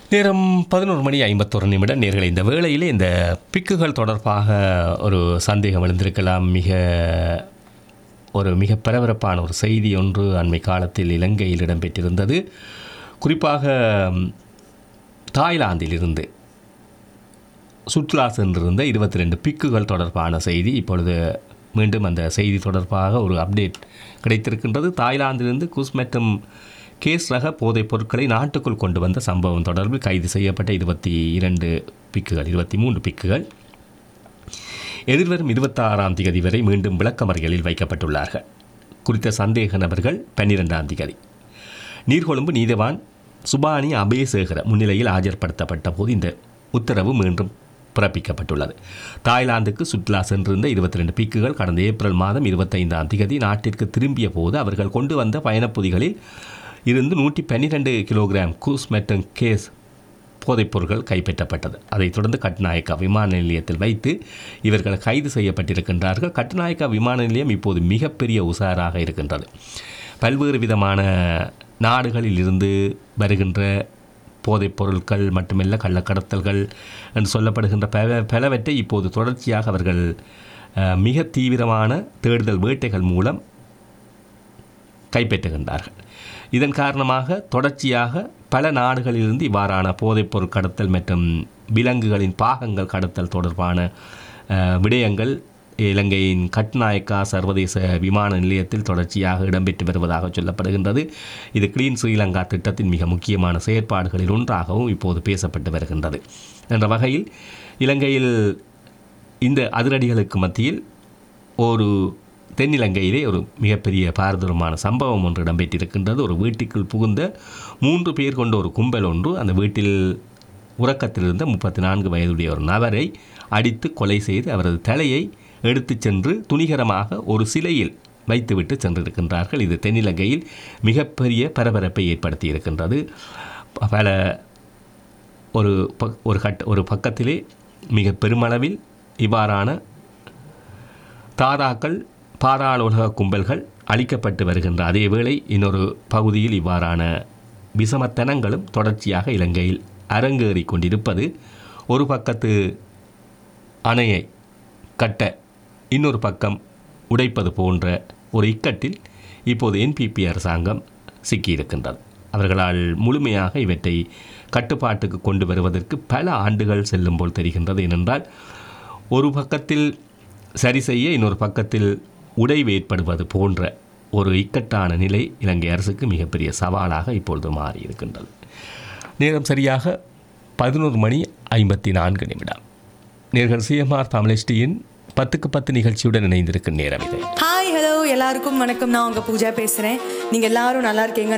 நேரம் பதினோரு மணி ஐம்பத்தொரு நிமிடம் நேர்களை இந்த வேளையிலே இந்த பிக்குகள் தொடர்பாக ஒரு சந்தேகம் எழுந்திருக்கலாம் மிக ஒரு மிக பரபரப்பான ஒரு செய்தி ஒன்று அண்மை காலத்தில் இலங்கையில் இடம்பெற்றிருந்தது குறிப்பாக ம், தாய்லாந்திலிருந்து சுற்றுலா சென்றிருந்த இருபத்தி ரெண்டு பிக்குகள் தொடர்பான செய்தி இப்பொழுது மீண்டும் அந்த செய்தி தொடர்பாக ஒரு அப்டேட் கிடைத்திருக்கின்றது தாய்லாந்திலிருந்து குஸ் மற்றும் கேஸ் ரக போதைப் பொருட்களை நாட்டுக்குள் கொண்டு வந்த சம்பவம் தொடர்பில் கைது செய்யப்பட்ட இருபத்தி இரண்டு பிக்குகள் இருபத்தி மூன்று பிக்குகள் எதிர்வரும் இருபத்தாறாம் தேதி வரை மீண்டும் விளக்கமறியலில் வைக்கப்பட்டுள்ளார்கள் குறித்த சந்தேக நபர்கள் பன்னிரெண்டாம் தேதி நீர்கொழும்பு நீதவான் சுபானி அபேசேகர முன்னிலையில் ஆஜர்படுத்தப்பட்ட போது இந்த உத்தரவு மீண்டும் பிறப்பிக்கப்பட்டுள்ளது தாய்லாந்துக்கு சுற்றுலா சென்றிருந்த இருபத்தி ரெண்டு பிக்குகள் கடந்த ஏப்ரல் மாதம் இருபத்தைந்தாம் தேதி நாட்டிற்கு திரும்பிய போது அவர்கள் கொண்டு வந்த பயணப்பொதிகளில் இருந்து நூற்றி பன்னிரெண்டு கிலோகிராம் கூஸ் மற்றும் கேஸ் போதைப்பொருட்கள் கைப்பற்றப்பட்டது அதைத் தொடர்ந்து கட்நாயக்கா விமான நிலையத்தில் வைத்து இவர்கள் கைது செய்யப்பட்டிருக்கின்றார்கள் கட்நாயக்கா விமான நிலையம் இப்போது மிகப்பெரிய உசாராக இருக்கின்றது பல்வேறு விதமான நாடுகளில் இருந்து வருகின்ற போதைப் பொருட்கள் மட்டுமல்ல கள்ளக்கடத்தல்கள் என்று சொல்லப்படுகின்ற பல பலவற்றை இப்போது தொடர்ச்சியாக அவர்கள் அஹ், மிக தீவிரமான தேடுதல் வேட்டைகள் மூலம் கைப்பற்றுகின்றார்கள் இதன் காரணமாக தொடர்ச்சியாக பல நாடுகளிலிருந்து இவ்வாறான போதைப்பொருள் கடத்தல் மற்றும் விலங்குகளின் பாகங்கள் கடத்தல் தொடர்பான அஹ், விடயங்கள் இலங்கையின் கட்நாயக்கா சர்வதேச விமான நிலையத்தில் தொடர்ச்சியாக இடம்பெற்று வருவதாக சொல்லப்படுகின்றது இது கிளீன் ஸ்ரீலங்கா திட்டத்தின் மிக முக்கியமான செயற்பாடுகளில் ஒன்றாகவும் இப்போது பேசப்பட்டு வருகின்றது என்ற வகையில் இலங்கையில் இந்த அதிரடிகளுக்கு மத்தியில் ஒரு தென்னிலங்கையிலே ஒரு மிகப்பெரிய பாரதூரமான சம்பவம் ஒன்று இடம்பெற்றிருக்கின்றது ஒரு வீட்டுக்குள் புகுந்த மூன்று பேர் கொண்ட ஒரு கும்பல் ஒன்று அந்த வீட்டில் உறக்கத்தில் இருந்த முப்பத்தி நான்கு வயதுடைய ஒரு நபரை அடித்து கொலை செய்து அவரது தலையை எடுத்துச் சென்று துணிகரமாக ஒரு சிலையில் வைத்துவிட்டு சென்றிருக்கின்றார்கள் இது தென்னிலங்கையில் மிகப்பெரிய பரபரப்பை ஏற்படுத்தி இருக்கின்றது பல ஒரு ப ஒரு கட் ஒரு பக்கத்திலே மிக பெருமளவில் இவ்வாறான தாதாக்கள் பாதாள உலக கும்பல்கள் அழிக்கப்பட்டு வருகின்ற அதேவேளை இன்னொரு பகுதியில் இவ்வாறான விசமத்தனங்களும் தொடர்ச்சியாக இலங்கையில் அரங்கேறி கொண்டிருப்பது ஒரு பக்கத்து அணையை கட்ட இன்னொரு பக்கம் உடைப்பது போன்ற ஒரு இக்கட்டில் இப்போது என்பிபி அரசாங்கம் சிக்கியிருக்கின்றது அவர்களால் முழுமையாக இவற்றை கட்டுப்பாட்டுக்கு கொண்டு வருவதற்கு பல ஆண்டுகள் செல்லும் போல் தெரிகின்றது ஏனென்றால் ஒரு பக்கத்தில் சரி செய்ய இன்னொரு பக்கத்தில் உடைவு ஏற்படுவது போன்ற ஒரு இக்கட்டான நிலை இலங்கை அரசுக்கு மிகப்பெரிய சவாலாக இப்பொழுது மாறி இருக்கின்றது நேரம் சரியாக பதினோரு மணி ஐம்பத்தி நான்கு நிமிடம் நேர்கள் சிஎம்ஆர் தமிழ்டியின் பத்துக்கு பத்து நிகழ்ச்சியுடன் இணைந்திருக்கும் நேரம் இது ஹாய் ஹலோ எல்லாருக்கும் வணக்கம் நான் உங்க பூஜா பேசுறேன் நீங்க எல்லாரும் நல்லா இருக்கீங்க